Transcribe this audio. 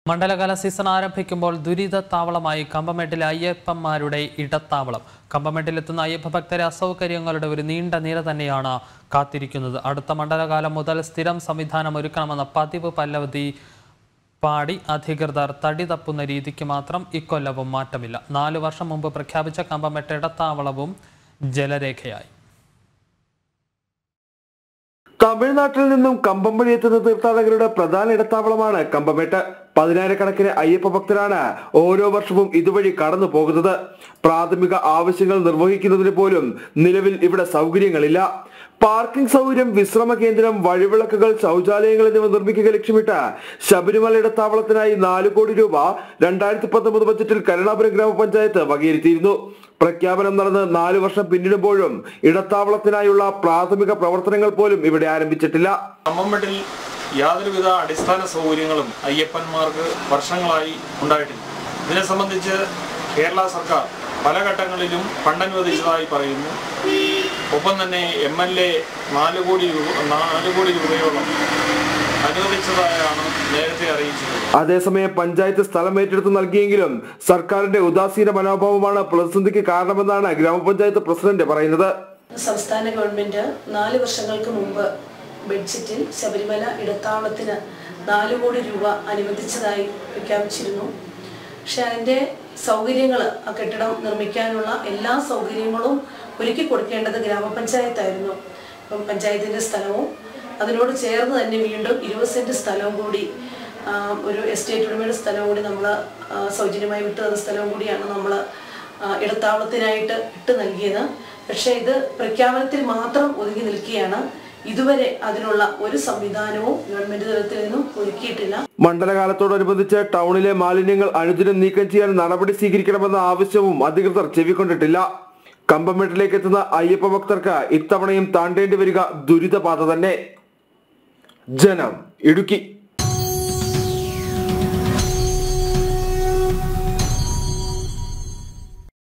മണ്ഡലകാല season ആരംഭിക്കുമ്പോൾ ദുരിത താവളമായി കമ്പമെട്ടിലെ അയ്യപ്പന്മാരുടെ ഇടത്താവളം കമ്പമെട്ടിലെത്തുന്ന അയ്യപ്പ ഭക്തരെ അസൗകര്യങ്ങളുടെ ഒരു നീണ്ട നിര തന്നെയാണ് കാത്തിരിക്കുന്നത് അടുത്ത മണ്ഡലകാലം മുതൽ സ്ഥിരം സംവിധാനം ഒരുക്കണമെന്ന പതിവ് പല്ലവതി പാടി അധികൃതർ തടി തപ്പുന്ന രീതിക്ക് മാത്രം ഇക്കൊല്ലവും മാറ്റമില്ല നാലു വർഷം മുമ്പ് പ്രഖ്യാപിച്ച കമ്പമെട്ട് ഇടത്താവളവും ജലരേഖയായി തമിഴ്നാട്ടിൽ നിന്നും കമ്പം വഴി എത്തുന്ന തീർത്ഥാടകരുടെ പ്രധാന ഇടത്താവളമാണ് കമ്പമേട്ട് പതിനായിരക്കണക്കിന് അയ്യപ്പ ഭക്തരാണ് ഓരോ വർഷവും ഇതുവഴി കടന്നു പോകുന്നത് പ്രാഥമിക ആവശ്യങ്ങൾ നിർവഹിക്കുന്നതിന് പോലും നിലവിൽ ഇവിടെ സൗകര്യങ്ങളില്ല പാർക്കിംഗ് സൗകര്യം വിശ്രമ കേന്ദ്രം വഴിവിളക്കുകൾ ശൗചാലയങ്ങൾ എന്നിവ നിർമ്മിക്കുക ലക്ഷ്യമിട്ട് ശബരിമല ഇടത്താവളത്തിനായി നാല് കോടി രൂപ രണ്ടായിരത്തി പത്തൊമ്പത് ബജറ്റിൽ കരുണാപുരം ഗ്രാമപഞ്ചായത്ത് വകയിരുത്തിയിരുന്നു പ്രഖ്യാപനം നടന്ന് നാല് വർഷം പിന്നിടുമ്പോഴും ഇടത്താവളത്തിനായുള്ള പ്രാഥമിക പ്രവർത്തനങ്ങൾ പോലും ഇവിടെ ആരംഭിച്ചിട്ടില്ല കമ്മമ്പട്ടിൽ യാതൊരുവിധ അടിസ്ഥാന സൗകര്യങ്ങളും അയ്യപ്പന്മാർക്ക് വർഷങ്ങളായി ഉണ്ടായിട്ടില്ല ഇതിനെ സംബന്ധിച്ച് കേരള സർക്കാർ പല ഘട്ടങ്ങളിലും ഫണ്ടനുവദിച്ചതായി പറയുന്നു ഒപ്പം തന്നെ എം എൽ എ നാല് കോടി രൂപ നാല് കോടി രൂപയോളം അനുവദിച്ചതായാണ് നേരത്തെ അറിയിച്ചത് അതേസമയം പഞ്ചായത്ത് സ്ഥലം ഏറ്റെടുത്ത് നൽകിയെങ്കിലും സർക്കാരിന്റെ ഉദാസീന മനോഭാവമാണ് പ്രതിസന്ധിക്ക് കാരണമെന്നാണ് ഗ്രാമപഞ്ചായത്ത് പ്രസിഡന്റ് പറയുന്നത് സംസ്ഥാന ഗവൺമെന്റ് നാല് വർഷങ്ങൾക്ക് മുമ്പ് ബഡ്ജറ്റിൽ ശബരിമല ഇടത്താവളത്തിന് നാല് കോടി രൂപ അനുവദിച്ചതായി പ്രഖ്യാപിച്ചിരുന്നു പക്ഷെ അതിൻ്റെ സൗകര്യങ്ങൾ ആ കെട്ടിടം നിർമ്മിക്കാനുള്ള എല്ലാ സൗകര്യങ്ങളും ഒരുക്കി കൊടുക്കേണ്ടത് ഗ്രാമപഞ്ചായത്തായിരുന്നു അപ്പം പഞ്ചായത്തിൻ്റെ സ്ഥലവും അതിനോട് ചേർന്ന് തന്നെ വീണ്ടും ഇരുപത് സെൻറ്റ് സ്ഥലവും കൂടി ആ, ഒരു എസ്റ്റേറ്റ് ഉടമയുടെ സ്ഥലവും കൂടി നമ്മൾ സൗജന്യമായി വിട്ടു തന്ന സ്ഥലവും കൂടിയാണ് നമ്മൾ ഇടത്താവളത്തിനായിട്ട് ഇട്ട് നൽകിയത് പക്ഷേ ഇത് പ്രഖ്യാപനത്തിൽ മാത്രം ഒതുങ്ങി നിൽക്കുകയാണ് ഇതുവരെ അതിനുള്ള ഒരു സംവിധാനവും ഗവൺമെന്റ് തലത്തിൽ നിന്നും ഒരുക്കിയിട്ടില്ല മണ്ഡലകാലത്തോടനുബന്ധിച്ച് ടൗണിലെ മാലിന്യങ്ങൾ അനുദിനം നീക്കം ചെയ്യാൻ നടപടി സ്വീകരിക്കണമെന്ന ആവശ്യവും അധികൃതർ ചെവിക്കൊണ്ടിട്ടില്ല കമ്പംമേട്ടിലേക്ക് എത്തുന്ന അയ്യപ്പ ഭക്തർക്ക് ഇത്തവണയും താണ്ടേണ്ടി വരിക ദുരിതപാത തന്നെ ജനം ഇടുക്കി